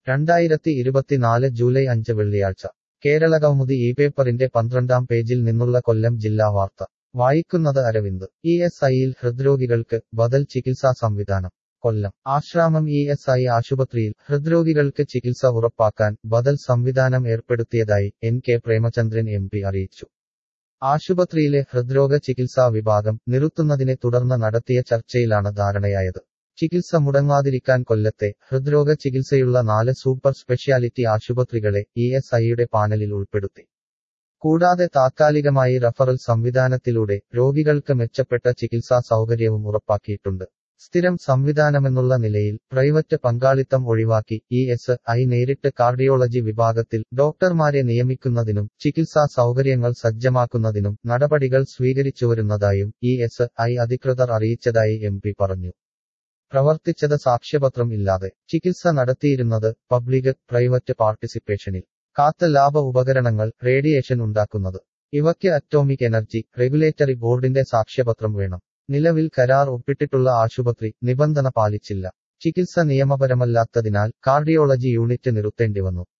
രണ്ടായിരത്തി ഇരുപത്തിനാല് ജൂലൈ അഞ്ച് വെള്ളിയാഴ്ച കേരളകൗമുദി ഈ പേപ്പറിന്റെ പന്ത്രണ്ടാം പേജിൽ നിന്നുള്ള കൊല്ലം ജില്ലാ വാർത്ത വായിക്കുന്നത് അരവിന്ദ് ഇ എസ് ഐയിൽ ഹൃദ്രോഗികൾക്ക് ബദൽ ചികിത്സാ സംവിധാനം Kollam Asramam E S I ആശുപത്രിയിൽ ഹൃദ്രോഗികൾക്ക് ചികിത്സ ഉറപ്പാക്കാൻ ബദൽ സംവിധാനം ഏർപ്പെടുത്തിയതായി N K Premachandran M P അറിയിച്ചു ആശുപത്രിയിലെ ഹൃദ്രോഗ ചികിത്സാ വിഭാഗം നിർത്തുന്നതിനെ തുടർന്ന് നടത്തിയ ചർച്ചയിലാണ് ധാരണയായത് ചികിത്സ മുടങ്ങാതിരിക്കാൻ കൊല്ലത്തെ ഹൃദ്രോഗ ചികിത്സയുള്ള നാല് സൂപ്പർ സ്പെഷ്യാലിറ്റി ആശുപത്രികളെ ഇ എസ് ഐയുടെ പാനലിൽ ഉൾപ്പെടുത്തി കൂടാതെ താത്കാലികമായി റഫറൽ സംവിധാനത്തിലൂടെ രോഗികൾക്ക് മെച്ചപ്പെട്ട ചികിത്സാ സൗകര്യവും ഉറപ്പാക്കിയിട്ടുണ്ട് സ്ഥിരം സംവിധാനമെന്നുള്ള നിലയിൽ പ്രൈവറ്റ് പങ്കാളിത്തം ഒഴിവാക്കി ഇ എസ് ഐ നേരിട്ട് കാർഡിയോളജി വിഭാഗത്തിൽ ഡോക്ടർമാരെ നിയമിക്കുന്നതിനും ചികിത്സാ സൗകര്യങ്ങൾ സജ്ജമാക്കുന്നതിനും നടപടികൾ സ്വീകരിച്ചുവരുന്നതായും ഇ എസ് ഐ അധികൃതർ അറിയിച്ചതായി എം പി പറഞ്ഞു പ്രവർത്തിച്ചത് സാക്ഷ്യപത്രം ഇല്ലാതെ ചികിത്സ നടത്തിയിരുന്നത് പബ്ലിക് പ്രൈവറ്റ് പാർട്ടിസിപ്പേഷനിൽ കാത്ത ലാഭ ഉപകരണങ്ങൾ റേഡിയേഷൻ ഉണ്ടാക്കുന്നത് ഇവയ്ക്ക് അറ്റോമിക് എനർജി റെഗുലേറ്ററി ബോർഡിന്റെ സാക്ഷ്യപത്രം വേണം നിലവിൽ കരാർ ഒപ്പിട്ടിട്ടുള്ള ആശുപത്രി നിബന്ധന പാലിച്ചില്ല ചികിത്സ നിയമപരമല്ലാത്തതിനാൽ കാർഡിയോളജി യൂണിറ്റ് നിർത്തേണ്ടി വന്നു